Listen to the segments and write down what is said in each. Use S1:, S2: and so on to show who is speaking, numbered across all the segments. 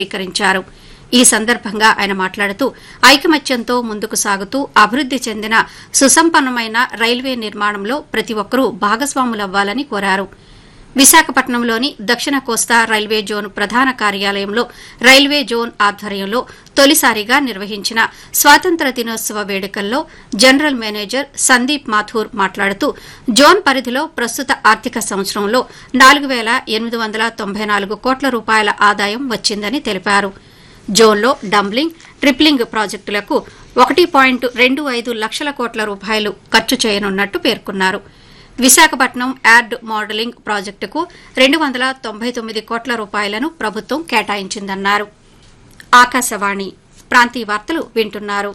S1: స్వీకరించారు ఈ సందర్భంగా ఆయన మాట్లాడుతూ ఐకమత్యంతో ముందుకు సాగుతూ అభివృద్ది చెందిన సుసంపన్నమైన రైల్వే నిర్మాణంలో ప్రతి ఒక్కరూ భాగస్వాములవ్వాలని కోరారు విశాఖపట్నంలోని దక్షిణ కోస్తా రైల్వే జోన్ ప్రధాన కార్యాలయంలో రైల్వే జోన్ ఆధ్వర్యంలో తొలిసారిగా నిర్వహించిన స్వాతంత్ర దినోత్సవ వేడుకల్లో జనరల్ మేనేజర్ సందీప్ మాథూర్ మాట్లాడుతూ జోన్ పరిధిలో ప్రస్తుత ఆర్థిక సంవత్సరంలో నాలుగు వేల ఎనిమిది వందల తొంభై నాలుగు కోట్ల రూపాయల ఆదాయం వచ్చిందని తెలిపారు జోన్లో డంబ్లింగ్ ట్రిప్లింగ్ ప్రాజెక్టులకు ఒకటి పాయింట్ రెండు ఐదు లక్షల కోట్ల రూపాయలు ఖర్చు చేయనున్నట్టు పేర్కొన్నారు విశాఖపట్నం యార్డ్ మోడలింగ్ ప్రాజెక్టుకు రెండు వందల తొంభై తొమ్మిది కోట్ల రూపాయలను ప్రభుత్వం కేటాయించిందన్నారు ఆకాశవాణి ప్రాంతీయ వార్తలు వింటున్నారు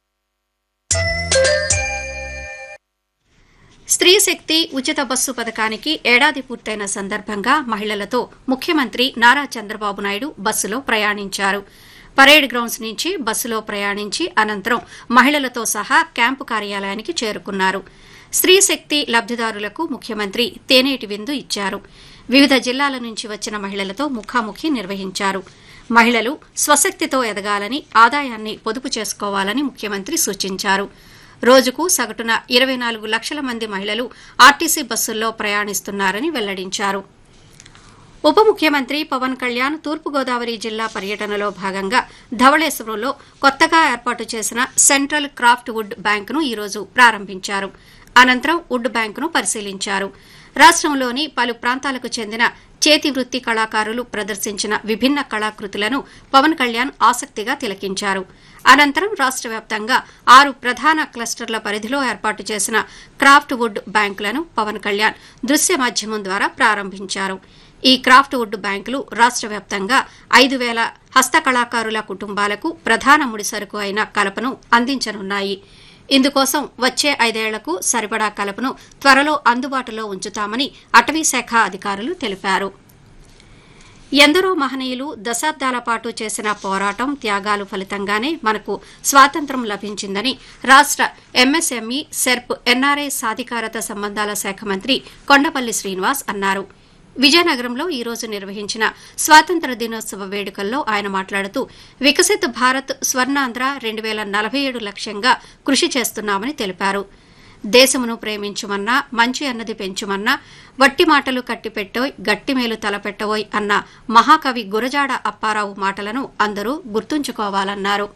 S1: స్త్రీ శక్తి ఉచిత బస్సు పథకానికి ఏడాది పూర్తయిన సందర్భంగా మహిళలతో ముఖ్యమంత్రి నారా చంద్రబాబు నాయుడు బస్సులో ప్రయాణించారు పరేడ్ గ్రౌండ్స్ నుంచి బస్సులో ప్రయాణించి అనంతరం మహిళలతో సహా క్యాంపు కార్యాలయానికి చేరుకున్నారు స్త్రీ శక్తి లబ్దిదారులకు ముఖ్యమంత్రి తేనేటి విందు ఇచ్చారు వివిధ జిల్లాల నుంచి వచ్చిన మహిళలతో ముఖాముఖి నిర్వహించారు మహిళలు స్వశక్తితో ఎదగాలని ఆదాయాన్ని పొదుపు చేసుకోవాలని ముఖ్యమంత్రి సూచించారు రోజుకు సగటున ఇరవై నాలుగు లక్షల మంది మహిళలు ఆర్టీసీ బస్సుల్లో ప్రయాణిస్తున్నారని వెల్లడించారు ఉప ముఖ్యమంత్రి పవన్ కళ్యాణ్ తూర్పుగోదావరి జిల్లా పర్యటనలో భాగంగా ధవళేశ్వరంలో కొత్తగా ఏర్పాటు చేసిన సెంట్రల్ క్రాఫ్ట్ వుడ్ బ్యాంకును ఈరోజు ప్రారంభించారు అనంతరం వుడ్ బ్యాంకును పరిశీలించారు రాష్టంలోని పలు ప్రాంతాలకు చెందిన చేతి వృత్తి కళాకారులు ప్రదర్శించిన విభిన్న కళాకృతులను పవన్ కళ్యాణ్ ఆసక్తిగా తిలకించారు అనంతరం రాష్ట వ్యాప్తంగా ఆరు ప్రధాన క్లస్టర్ల పరిధిలో ఏర్పాటు చేసిన క్రాఫ్ట్ వుడ్ బ్యాంకులను పవన్ కళ్యాణ్ దృశ్య మాధ్యమం ద్వారా ప్రారంభించారు ఈ క్రాఫ్ట్ వుడ్ బ్యాంకులు రాష్ట వ్యాప్తంగా ఐదు వేల హస్తకళాకారుల కుటుంబాలకు ప్రధాన ముడిసరుకు అయిన కలపను అందించనున్నాయి ఇందుకోసం వచ్చే ఐదేళ్లకు సరిపడా కలపను త్వరలో అందుబాటులో ఉంచుతామని అటవీశాఖ అధికారులు తెలిపారు ఎందరో మహనీయులు దశాబ్దాల పాటు చేసిన పోరాటం త్యాగాలు ఫలితంగానే మనకు స్వాతంత్ర్యం లభించిందని రాష్ట ఎంఎస్ఎంఈ సెర్ప్ ఎన్ఆర్ఐ సాధికారత సంబంధాల శాఖ మంత్రి కొండపల్లి శ్రీనివాస్ అన్నారు విజయనగరంలో ఈ రోజు నిర్వహించిన స్వాతంత్ర దినోత్సవ వేడుకల్లో ఆయన మాట్లాడుతూ వికసిత్ భారత్ స్వర్ణాంధ్ర రెండు వేల నలభై ఏడు లక్ష్యంగా కృషి చేస్తున్నామని తెలిపారు దేశమును ప్రేమించుమన్నా మంచి అన్నది పెంచుమన్నా వట్టి మాటలు కట్టిపెట్టోయ్ గట్టిమేలు తలపెట్టవోయ్ అన్న మహాకవి గురజాడ అప్పారావు మాటలను అందరూ గుర్తుంచుకోవాలన్నారు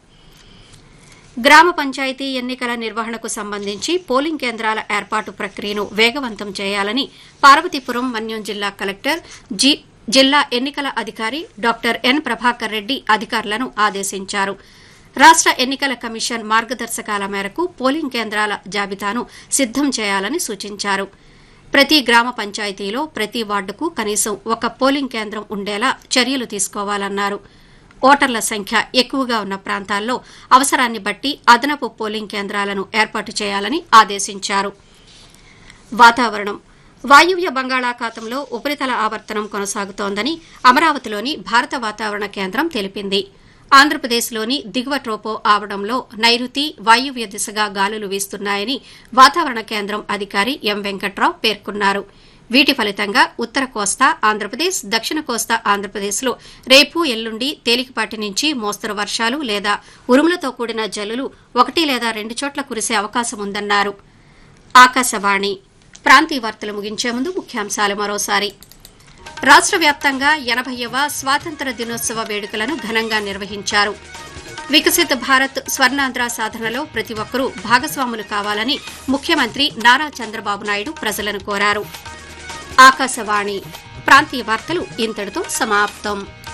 S1: గ్రామ పంచాయతీ ఎన్నికల నిర్వహణకు సంబంధించి పోలింగ్ కేంద్రాల ఏర్పాటు ప్రక్రియను వేగవంతం చేయాలని పార్వతీపురం మన్యం జిల్లా కలెక్టర్ జి జిల్లా ఎన్నికల అధికారి డాక్టర్ ఎన్ ప్రభాకర్ రెడ్డి అధికారులను ఆదేశించారు రాష్ట ఎన్నికల కమిషన్ మార్గదర్శకాల మేరకు పోలింగ్ కేంద్రాల జాబితాను సిద్దం చేయాలని సూచించారు ప్రతి గ్రామ పంచాయతీలో ప్రతి వార్డుకు కనీసం ఒక పోలింగ్ కేంద్రం ఉండేలా చర్యలు తీసుకోవాలన్నారు ఓటర్ల సంఖ్య ఎక్కువగా ఉన్న ప్రాంతాల్లో అవసరాన్ని బట్టి అదనపు పోలింగ్ కేంద్రాలను ఏర్పాటు చేయాలని ఆదేశించారు వాతావరణం వాయువ్య బంగాళాఖాతంలో ఉపరితల ఆవర్తనం కొనసాగుతోందని అమరావతిలోని భారత వాతావరణ కేంద్రం తెలిపింది ఆంధ్రప్రదేశ్లోని దిగువ ట్రోపో ఆవడంలో నైరుతి వాయువ్య దిశగా గాలులు వీస్తున్నాయని వాతావరణ కేంద్రం అధికారి ఎం వెంకట్రావు పేర్కొన్నారు వీటి ఫలితంగా ఉత్తర కోస్తా ఆంధ్రప్రదేశ్ దక్షిణ కోస్తా ఆంధ్రప్రదేశ్లో రేపు ఎల్లుండి తేలికపాటి నుంచి మోస్తరు వర్షాలు లేదా ఉరుములతో కూడిన జల్లులు ఒకటి లేదా రెండు చోట్ల కురిసే అవకాశం ఉందన్నారు ఆకాశవాణి ప్రాంతీయ వార్తలు ముగించే ముందు ముఖ్యాంశాలు మరోసారి రాష్ట్ర వ్యాప్తంగా ఎనభైవ స్వాతంత్ర దినోత్సవ వేడుకలను ఘనంగా నిర్వహించారు వికసిత్ భారత్ స్వర్ణాంధ్ర సాధనలో ప్రతి ఒక్కరూ భాగస్వాములు కావాలని ముఖ్యమంత్రి నారా చంద్రబాబు నాయుడు ప్రజలను కోరారు ఆకాశవాణి ప్రాంతీయ వార్తలు ఇంతటితో సమాప్తం